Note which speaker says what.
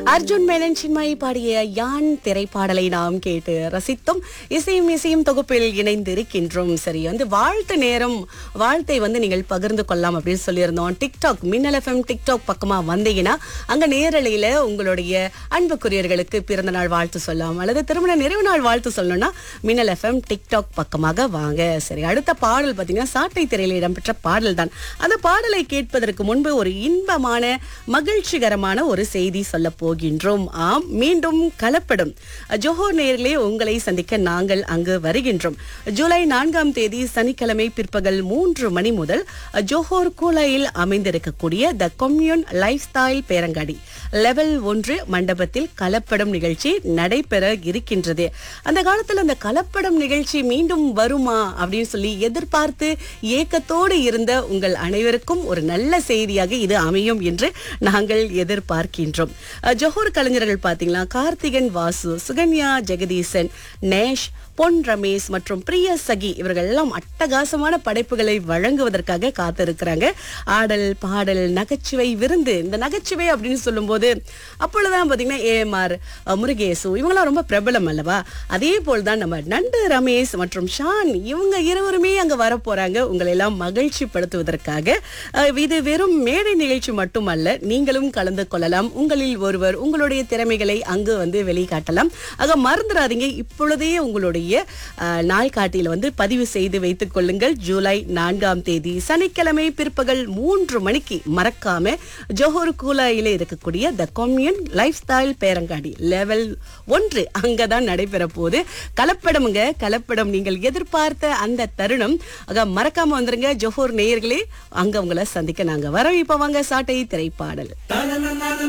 Speaker 1: அர்ஜுன் மேனன் சின்மயி பாடிய யான் திரைப்பாடலை நாம் கேட்டு ரசித்தோம் இசையும் இசையும் தொகுப்பில் இணைந்திருக்கின்றோம் சரி வந்து வாழ்த்து நேரம் வாழ்த்தை வந்து நீங்கள் பகிர்ந்து கொள்ளலாம் அப்படின்னு சொல்லியிருந்தோம் டிக்டாக் மின்னல் எஃப்எம் டிக்டாக் பக்கமா வந்தீங்கன்னா அங்க நேரலையில உங்களுடைய அன்புக்குரியர்களுக்கு பிறந்த நாள் வாழ்த்து சொல்லலாம் அல்லது திருமண நிறைவு நாள் வாழ்த்து சொல்லணும்னா மின்னல் எஃப்எம் டிக்டாக் பக்கமாக வாங்க சரி அடுத்த பாடல் பாத்தீங்கன்னா சாட்டை திரையில் இடம்பெற்ற பாடல் தான் அந்த பாடலை கேட்பதற்கு முன்பு ஒரு இன்பமான மகிழ்ச்சிகரமான ஒரு செய்தி சொல்ல போகின்றோம் ஆம் மீண்டும் கலப்படும் ஜோஹர் நேரிலே உங்களை சந்திக்க நாங்கள் அங்கு வருகின்றோம் ஜூலை நான்காம் தேதி சனிக்கிழமை பிற்பகல் மூன்று மணி முதல் ஜோஹர் கூலையில் அமைந்திருக்கக்கூடிய த கொம்யூன் லைஃப் ஸ்டைல் பேரங்காடி லெவல் ஒன்று மண்டபத்தில் கலப்படம் நிகழ்ச்சி நடைபெற இருக்கின்றது அந்த காலத்துல அந்த கலப்படம் நிகழ்ச்சி மீண்டும் வருமா அப்படின்னு சொல்லி எதிர்பார்த்து ஏக்கத்தோடு இருந்த உங்கள் அனைவருக்கும் ஒரு நல்ல செய்தியாக இது அமையும் என்று நாங்கள் எதிர்பார்க்கின்றோம் அஹ், ஜொஹூர் கலைஞர்கள் பாத்தீங்களா கார்த்திகன் வாசு சுகன்யா ஜெகதீசன் நேஷ் பொன் ரமேஷ் மற்றும் பிரிய சகி இவர்கள் எல்லாம் அட்டகாசமான படைப்புகளை வழங்குவதற்காக காத்திருக்கிறாங்க ஆடல் பாடல் நகைச்சுவை விருந்து இந்த நகைச்சுவை அப்படின்னு சொல்லும்போது அப்பொழுதுதான் பாத்தீங்கன்னா ஏஎம்ஆர் முருகேசு இவங்கெல்லாம் ரொம்ப பிரபலம் அல்லவா அதே போல் தான் நம்ம நண்டு ரமேஷ் மற்றும் ஷான் இவங்க இருவருமே அங்க வர போறாங்க உங்களை எல்லாம் மகிழ்ச்சி படுத்துவதற்காக அஹ், இது வெறும் மேடை நிகழ்ச்சி மட்டுமல்ல நீங்களும் கலந்து கொள்ளலாம் உங்களில் ஒருவர் உங்களுடைய திறமைகளை அங்கு வந்து வெளிக்காட்டலாம் ஆக மறந்துடாதீங்க இப்பொழுதே உங்களுடைய அஹ், நாள்காட்டியில் வந்து பதிவு செய்து வைத்துக் கொள்ளுங்கள் ஜூலை நான்காம் தேதி சனிக்கிழமை பிற்பகல் மூன்று மணிக்கு மறக்காம ஜோஹர் கூலாயில இருக்கக்கூடிய த கொம்யூன் லைஃப் ஸ்டைல் பேரங்காடி லெவல் ஒன்று அங்கதான் நடைபெற போகுது கலப்படமுங்க கலப்படம் நீங்கள் எதிர்பார்த்த அந்த தருணம் ஆக மறக்காம வந்துருங்க ஜோஹர் நேயர்களே அங்க உங்களை சந்திக்க நாங்க வரோம் இப்ப வாங்க சாட்டை திரைப்பாடல்